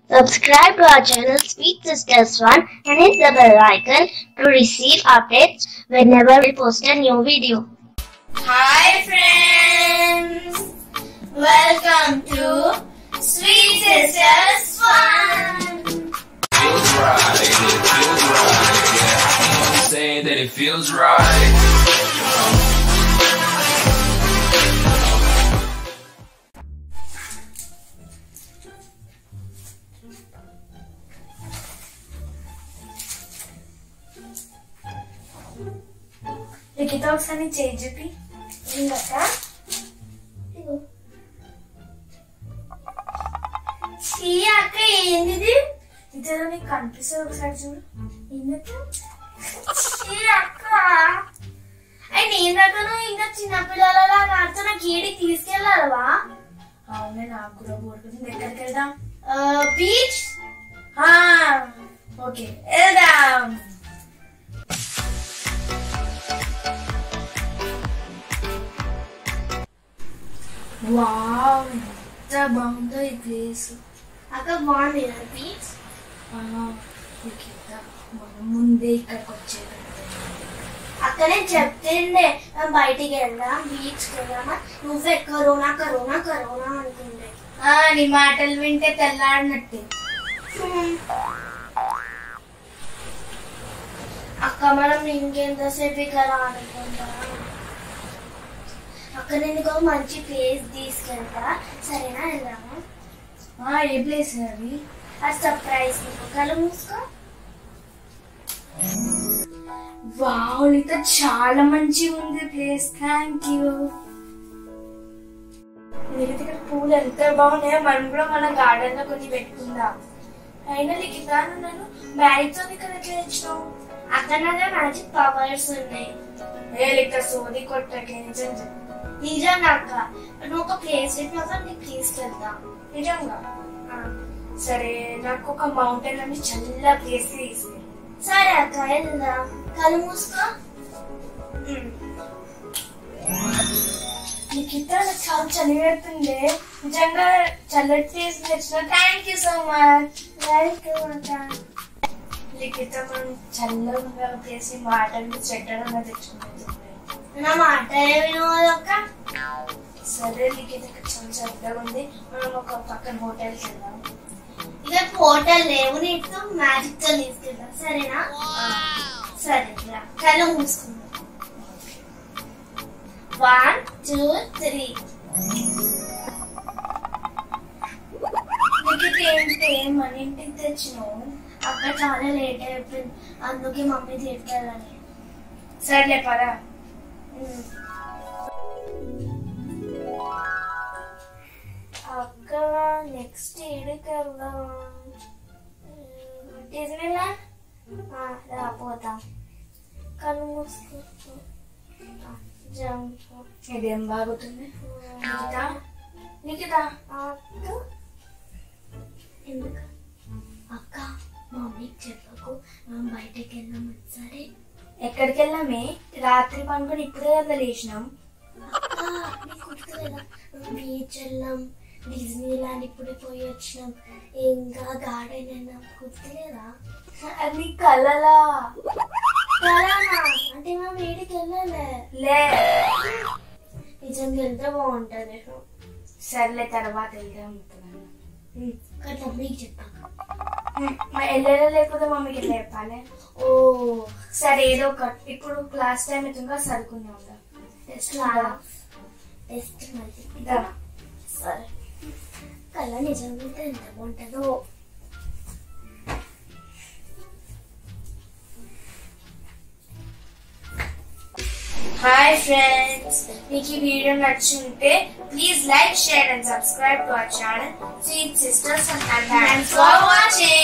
Subscribe to our channel Sweet Sisters One and hit the bell icon to receive updates whenever we post a new video. Hi friends! Welcome to Sweet Sisters Fun! feels right, it feels right, yeah. I'm saying that it feels right. లిఖిత ఒకసారి చేయి చెప్పి ఇందక ఈ అక్క ఏంటిది ఇద్దరు నీకు కనిపిస్తుంది ఒకసారి చూడు ఎందుకు ఈ అక్క అయి నేను దగ్గర ఇంకా చిన్నపిల్లలలా ఆడుతూ నాకు ఏడికి తీసుకెళ్ళాలవా అవునే నాకు కూడా బోర్డుకుంది ఎక్కడికి వెళ్దాం బీచ్ ఓకే వెళ్దాం వావ్ ఎంత బాగుందో ఈ ప్లేస్ అక్క బాగుంది కదా బీచ్ మనం ముందే ఇక్కడికి వచ్చేది అక్క నేను చెప్తుండే మనం బయటికి వెళ్దాం బీచ్కి వెళ్దామా నువ్వే కరోనా కరోనా కరోనా అనుకుంటే నీ మాటలు వింటే తెల్లాడినట్టే అక్క మనం ఇంకెంతసేపు ఇక్కడ అనుకుంటా అక్కడ నేను ఒక మంచి ప్లేస్ తీసుకెళ్తా సరేనా వెళ్దామా ఏ ప్లేస్ అది అది సర్ప్రైజ్ నీకు కళ్ళు మూసుకో వావ్ నీతో చాలా మంచిగా ఉంది ప్లేస్ థ్యాంక్ యూ మీరు ఇక్కడ పూలు ఎంత బాగున్నాయో మనం కూడా మన గార్డెన్ లో కొన్ని పెట్టుకుందాం అయినా లిఖిత నన్ను మ్యారేజ్ తో ఇక్కడ ఎట్లా తెచ్చినావు అక్కడ నా మ్యాజిక్ పవర్స్ ఉన్నాయి ఏ లిఖిత సోది కొట్టకే నిజం చెప్పు నిజంగా అక్క నువ్వు ఒక ప్లేస్ మాత్రం నీకు తీసుకెళ్తా నిజంగా ఆ, సరే నాకు ఒక మౌంటైన్ అని చల్ల ప్లేస్ తీసుకెళ్ళి సరే అక్క వెళ్దాం కళ్ళు మూసుకో ఉమ్. లిఖిత నాకు చాలా చలి పెడుతుంది నిజంగా చల్లటి ప్లేస్ తెచ్చిన thank you so much welcome అక్క లిఖిత మనం చల్లగా ప్లేస్ మాటలు చెడ్డగా తెచ్చుకుంటుంది నా మాట వినోదక్క సరే నీకు ఇది చాలా చక్కగా ఉంది మనం ఒక పక్కన హోటల్కి వెళ్దాం ఇక హోటల్ లేవు నీకు మ్యాజిక్ తో తీసుకెళ్దాం సరేనా సరే రా. కళ్ళు మూసుకుందాం వన్ టూ త్రీ నీకు ఏంటి మన ఇంటికి తెచ్చినావు అక్కడ చాలా లేట్ అయిపోయింది అందుకే మమ్మీ తిట్టాలని సర్లే పరా అక్క నెక్స్ట్ ఏడికి వెళ్దాం డిజ్నీలాండ్ రాపోతాం కళ్ళు మూసుకో జంప్ ఇదేం బాగుతుంది నిఖిత నిఖిత అక్క ఎందుకు అక్క మమ్మీకి చెప్పకు మనం బయటకి వెళ్దామని సరే ఎక్కడికి వెళ్ళామే రాత్రి పనుకొని ఇప్పుడే కదా లేచినాం బీచ్ వెళ్ళాం డిజ్నీ ల్యాండ్ ఇప్పుడే పోయి వచ్చినాం ఇంకా గార్డెన్ వెళ్ళాం గుర్తులేదా అది కలలా కలనా అంటే మా వేడికి వెళ్ళలే లే నిజంగా వెళ్తే బాగుంటుంది సర్లే తర్వాత వెళ్దాం కదా మీకు చెప్పాక వెళ్ళలే లేకపోతే మమ్మీకి ఎట్లా చెప్పాలి ఓ సరే ఏదో ఒకటి ఇప్పుడు క్లాస్ టైం అవుతుందిగా సరుకుందాం టెస్ట్ టెస్ట్ మళ్ళీ సరే కళ్ళ నిజంగా ఎంత బాగుంటుందో హాయ్ ఫ్రెండ్స్ మీకు ఈ వీడియో నచ్చుంటే please like share and subscribe to our channel sweet sisters and thanks for watching